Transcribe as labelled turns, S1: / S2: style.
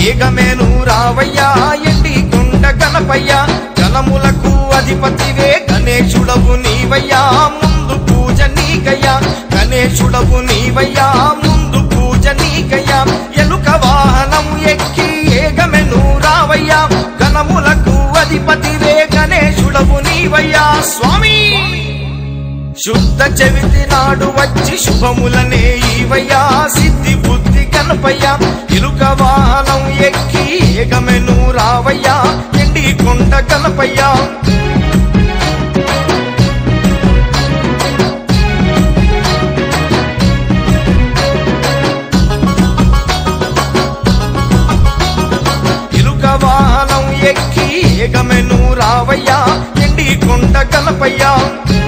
S1: ఏగమేను రావయ్యా ఎండి కొండ గణపయ్యా గణములకు అధిపతివే గణేశుడవు నీవయ్యా ముందు పూజ నీకయ్యా గణేశుడవు నీవయ్యా ముందు పూజ నీకయ్యా ఎలుక వాహనం ఎక్కి ఏగమెను రావయ్యా గణములకు అధిపతివే గణేశుడవు నీవయ్యా స్వామి శుద్ధ చవితి నాడు వచ్చి శుభములనే ఈవయ్యా సిద్ధి బుద్ధి కనపయ్యా ఇలుక వాహనం ఎక్కి ఏగమెను రావయ్యా ఎండి కొండ కనపయ్యా ఇలుక వాహనం ఎక్కి ఏగమెను రావయ్యా ఎండి కొండ కనపయ్యా